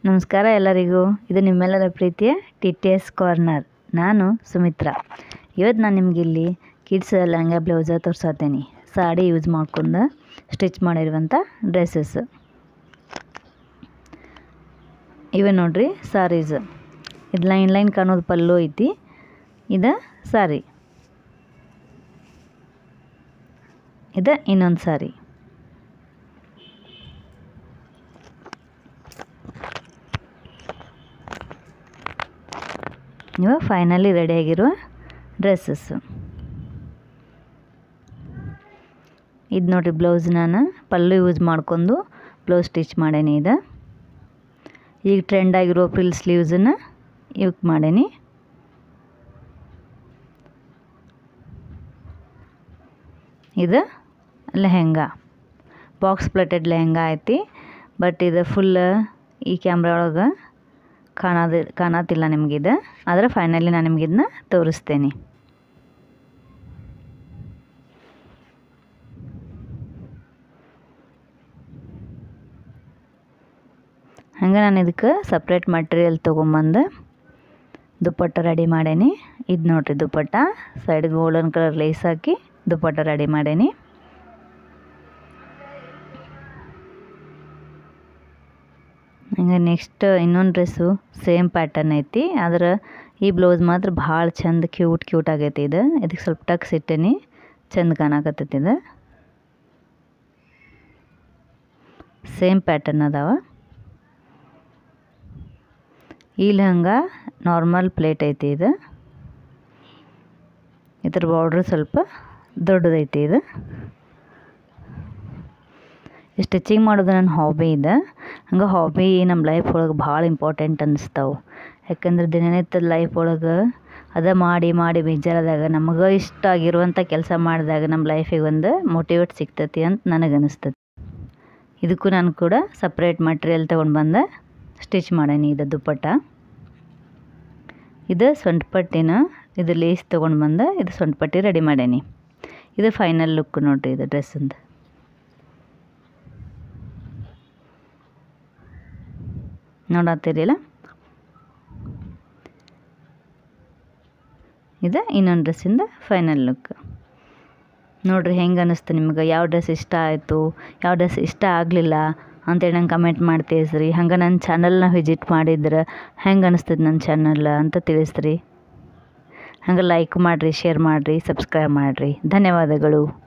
ನಮಸ್ಕಾರ ಎಲ್ಲರಿಗೂ ಇದು ನಿಮ್ಮೆಲ್ಲರ ಪ್ರೀತಿಯ ಟಿ ಟಿ ಎಸ್ ಕಾರ್ನರ್ ನಾನು ಸುಮಿತ್ರಾ ಇವತ್ತು ನಾನು ನಿಮ್ಗೆ ಇಲ್ಲಿ ಕಿಡ್ಸ್ ಲೆಹಂಗಾ ಬ್ಲೌಸ ತೋರ್ಸತ್ತೀನಿ ಸಾಡಿ ಯೂಸ್ ಮಾಡ್ಕೊಂಡು ಸ್ಟಿಚ್ ಮಾಡಿರುವಂಥ ಡ್ರೆಸ್ಸಸ್ ಇವೆ ನೋಡ್ರಿ ಸಾರೀಸ್ ಇದು ಲೈನ್ ಲೈನ್ ಕಾಣೋದು ಪಲ್ಲು ಐತಿ ಇದು ಸಾರಿ ಇದು ಇನ್ನೊಂದು ಸಾರಿ ಇವು ಫೈನಲಿ ರೆಡಿಯಾಗಿರುವ ಡ್ರೆಸ್ಸಸ್ಸು ಇದು ನೋಡಿರಿ ಬ್ಲೌಸ್ ನಾನು ಪಲ್ಲು ಯೂಸ್ ಮಾಡ್ಕೊಂಡು ಬ್ಲೌಸ್ ಸ್ಟಿಚ್ ಮಾಡೇನಿ ಇದು ಈಗ ಟ್ರೆಂಡ್ ಆಗಿರೋ ಫ್ರಿಲ್ ಸ್ಲೀವ್ಸನ್ನು ಇವಕ್ಕೆ ಮಾಡೇನಿ ಇದು ಲೆಹೆಂಗಾ ಬಾಕ್ಸ್ ಪ್ಲೇಟೆಡ್ ಲೆಹೆಂಗಾ ಐತಿ ಬಟ್ ಇದು ಫುಲ್ ಈ ಕ್ಯಾಮ್ರಾ ಒಳಗೆ ಕಾಣೋದು ಕಾಣತ್ತಿಲ್ಲ ನಿಮಗಿದು ಆದರೆ ಫೈನಲಿ ನಾನು ನಿಮ್ಗೆ ಇದನ್ನ ತೋರಿಸ್ತೇನೆ ಹಂಗೆ ನಾನು ಇದಕ್ಕೆ ಸಪ್ರೇಟ್ ಮಟೀರಿಯಲ್ ತೊಗೊಂಬಂದು ದುಪ್ಪಟ್ಟ ರೆಡಿ ಮಾಡೇನಿ ಇದು ನೋಡಿರಿ dupatta side golden colour lace ಹಾಕಿ ದುಪ್ಪಟ್ಟ ರೆಡಿ ಮಾಡೇನಿ ಹಂಗೆ ನೆಕ್ಸ್ಟ್ ಇನ್ನೊಂದು ಡ್ರೆಸ್ಸು ಸೇಮ್ ಪ್ಯಾಟರ್ನ್ ಐತಿ ಆದ್ರೆ ಈ ಬ್ಲೌಸ್ ಮಾತ್ರ ಭಾಳ ಚಂದ ಕ್ಯೂಟ್ ಕ್ಯೂಟ್ ಆಗೈತಿ ಇದು ಇದಕ್ಕೆ ಸ್ವಲ್ಪ ಟಕ್ಸ್ ಇಟ್ಟೇನಿ ಚಂದ ಕಾಣಕತ್ತೈತಿ ಇದು ಸೇಮ್ ಪ್ಯಾಟರ್ನ್ ಅದಾವ ಈ ಲೆಹಂಗ ನಾರ್ಮಲ್ ಪ್ಲೇಟ್ ಐತಿ ಇದು ಇದ್ರ ಬಾರ್ಡ್ರ್ ಸ್ವಲ್ಪ ದೊಡ್ಡದೈತಿ ಇದು ಸ್ಟಿಚಿಂಗ್ ಮಾಡೋದು ನನ್ನ ಹಾಬಿ ಇದೆ ಹಂಗೆ ಹಾಬಿ ನಮ್ಮ ಲೈಫ್ ಒಳಗೆ ಭಾಳ ಇಂಪಾರ್ಟೆಂಟ್ ಅನ್ನಿಸ್ತಾವೆ ಯಾಕಂದ್ರೆ ದಿನನಿತ್ಯದ ಲೈಫ್ ಒಳಗೆ ಅದ ಮಾಡಿ ಮಾಡಿ ಬೇಜಾರಾದಾಗ ನಮಗೆ ಇಷ್ಟ ಆಗಿರುವಂಥ ಕೆಲಸ ಮಾಡಿದಾಗ ನಮ್ಮ ಲೈಫಿಗೆ ಒಂದು ಮೋಟಿವೇಟ್ ಸಿಗ್ತೈತಿ ಅಂತ ನನಗೆ ಅನಿಸ್ತೈತಿ ಇದಕ್ಕೂ ನಾನು ಕೂಡ ಸಪ್ರೇಟ್ ಮಟೀರಿಯಲ್ ತೊಗೊಂಡು ಬಂದೆ ಸ್ಟಿಚ್ ಮಾಡೇನಿ ಇದು ದುಪ್ಪಟ್ಟ ಇದು ಸೊಂಟಪಟ್ಟಿನ ಇದು ಲೇಸ್ ತೊಗೊಂಡು ಬಂದೆ ಇದು ಸೊಂಟಪಟ್ಟಿ ರೆಡಿ ಮಾಡೇನಿ ಇದು ಫೈನಲ್ ಲುಕ್ ನೋಡಿರಿ ಇದು ಡ್ರೆಸ್ಸಿಂದು ನೋಡತ್ತೀರಿಲ್ಲ ಇದು ಇನ್ನೊಂದು ಡ್ರೆಸ್ಸಿಂದ ಫೈನಲ್ ಲುಕ್ ನೋಡಿರಿ ಹೆಂಗೆ ಅನ್ನಿಸ್ತು ನಿಮ್ಗೆ ಯಾವ ಡ್ರೆಸ್ ಇಷ್ಟ ಆಯಿತು ಯಾವ ಡ್ರೆಸ್ ಇಷ್ಟ ಆಗಲಿಲ್ಲ ಅಂತೇಳಿ ನಂಗೆ ಕಮೆಂಟ್ ಮಾಡಿ ತಿಳಿಸ್ರಿ ಹಂಗೆ ನನ್ನ ಚಾನಲ್ನ ವಿಸಿಟ್ ಮಾಡಿದ್ರೆ ಹೆಂಗೆ ಅನಿಸ್ತದೆ ನನ್ನ ಚಾನಲ್ ಅಂತ ತಿಳಿಸ್ರಿ ಹಂಗೆ ಲೈಕ್ ಮಾಡಿರಿ ಶೇರ್ ಮಾಡಿರಿ ಸಬ್ಸ್ಕ್ರೈಬ್ ಮಾಡಿರಿ ಧನ್ಯವಾದಗಳು